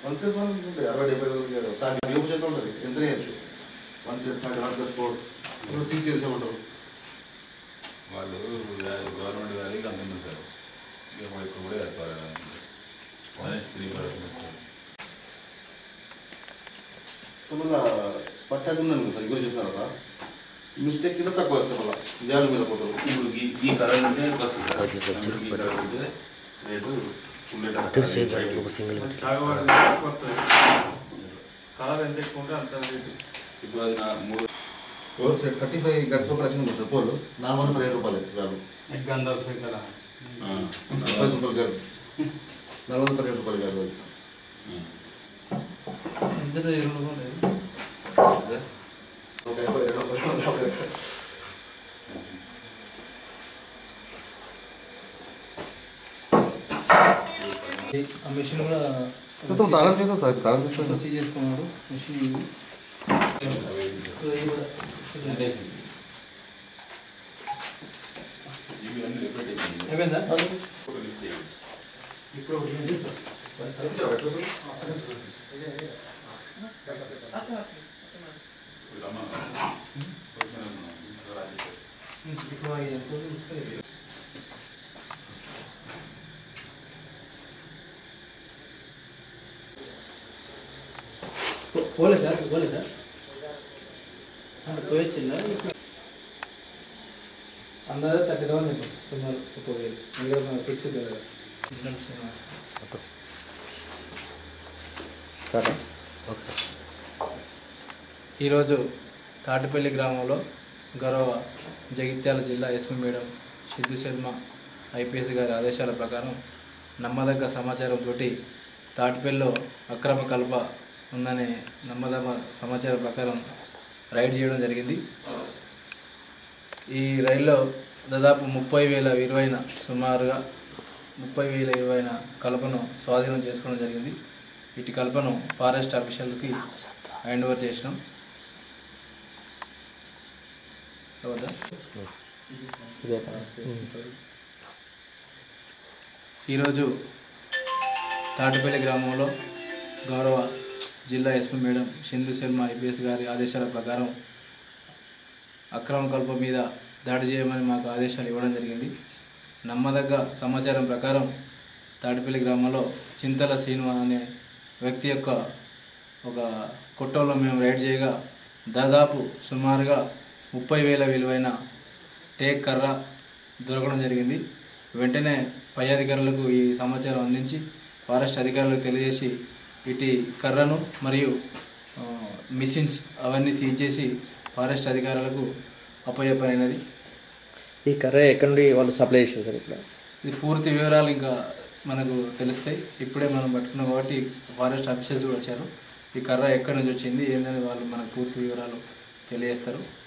One plus one ఉంటుంది అరవై డెబ్బై రోజులు సార్ యోగ చేత ఉంటుంది ఎంత చేయొచ్చు one plus thirty one plus four ఇప్పుడు సీట్ చేసేమంటారు వాళ్ళు గవర్నమెంట్ గారికి అందుతుంది సార్ ఇక మరి ఇప్పుడు కూడా వేస్తారు వన్ హెచ్ త్రీ పర్సెంట్ మళ్ళీ పట్టాకు ఉన్నాను సార్ గురి చేస్తున్నారు కదా మిస్టేక్ కింద తక్కువ వస్తాయి మళ్ళీ జాలి మీద పోతారు ఇప్పుడు ఈ ఈ కలర్ ఉంటే ఎక్కువ వస్తుంది సార్. ఈ కలర్ ఉంటే రేటు ఉండేటట్టు ఒక సింగిల్ కలర్ ఎంత ఎక్కువ ఉంటే అంత రేటు ఇప్పుడు అది నా మూడు పోల్ సెట్ థర్టీ ఫైవ్ గంటతో వచ్చింది సార్ పోల్ నా వంద పదిహేడు రూపాయలు వాళ్ళు గంధపు చెక్కల ఆ, పది రూపాయలు కాదు నాలుగు వందల పదిహేడు రూపాయలు కాదు అది ఎంత ఇరవై రూపాయలు అదే. ఒక యాభై రెండు వందల రెండు వందల యాభై ఆ మిషన్ కూడా మొత్తం తాళం చేస్తారు సార్ తాళం చేస్తారు వచ్చి చేసుకున్నాడు మిషన్ ఇది. ఇది కూడా. ఇవి అన్ని రిపీట్ అయిపోయింది. అయిపోయిందా ఒక లిఫ్ట్ చేయండి. ఇప్పుడు ఒకటి ఏం చేస్తా? ఇప్పుడు అమ్మ. రాజేష్. ఇప్పుడు అది ఎంత ఉంది? చూసుకోలేదు. పో- పోలే సార్ పోలే సార్ పోయొచ్చిందా అందరూ థర్టీ థౌసండ్ చెప్పండి సుమారు ఒక వేలు మిగతా ఫిక్స్ కదా ఓకే సార్ ఈరోజు తాటిపల్లి గ్రామంలో గౌరవ జగిత్యాల జిల్లా SP madam Siddhu Sharma IPS గారి ఆదేశాల ప్రకారం నమ్మదగ్గ సమాచారంతో తాటిపల్లిలో అక్రమ కల్ప ఉందనే నమ్మదగ్గ సమాచారం ప్రకారం రైడ్ చేయడం జరిగింది ఈ రైల్లో దాదాపు ముప్పై వేల విలువైన సుమారుగా ముప్పై వేల విలువైన కలపను స్వాధీనం చేసుకోవడం జరిగింది ఇటు కలపను ఫారెస్ట్ ఆఫీషియల్కి హ్యాండ్ ఓవర్ చేసినాం అవుదా ఇదే ఈరోజు తాటిపల్లి గ్రామంలో గౌరవ జిల్లా SP madam Sindhu Sharma IPS గారి ఆదేశాల ప్రకారం అక్రమ కల్ప మీద దాడి చేయమని మాకు ఆదేశాలు ఇవ్వడం జరిగింది నమ్మదగ్గ సమాచారం ప్రకారం తాటిపల్లి గ్రామంలో చింతల సీను అనే వ్యక్తి యొక్క ఒక కొట్టంలో మేము రైడ్ చేయగా దాదాపు సుమారుగా ముప్పై వేల విలువైన టేక్ కర్ర దొరకడం జరిగింది వెంటనే పై అధికారులకు ఈ సమాచారం అందించి ఫారెస్ట్ అధికారులకు తెలియజేసి ఇటు కర్రను మరియు ఆ, మిషన్స్ అవన్నీ సీజ్ చేసి ఫారెస్ట్ అధికారులకు అప్పయ్యపడినది ఈ కర్ర ఎక్కడి నుండి వాళ్ళు సప్లై చేశారు సార్ ఇక్కడ ఇది పూర్తి వివరాలు ఇంకా మనకు తెలుస్తాయి ఇప్పుడే మనం పట్టుకున్నాం కాబట్టి ఫారెస్ట్ ఆఫీసర్స్ కూడా వచ్చారు ఈ కర్ర ఎక్కడి నుంచి వచ్చింది ఏందని వాళ్ళు మనకు పూర్తి వివరాలు తెలియజేస్తారు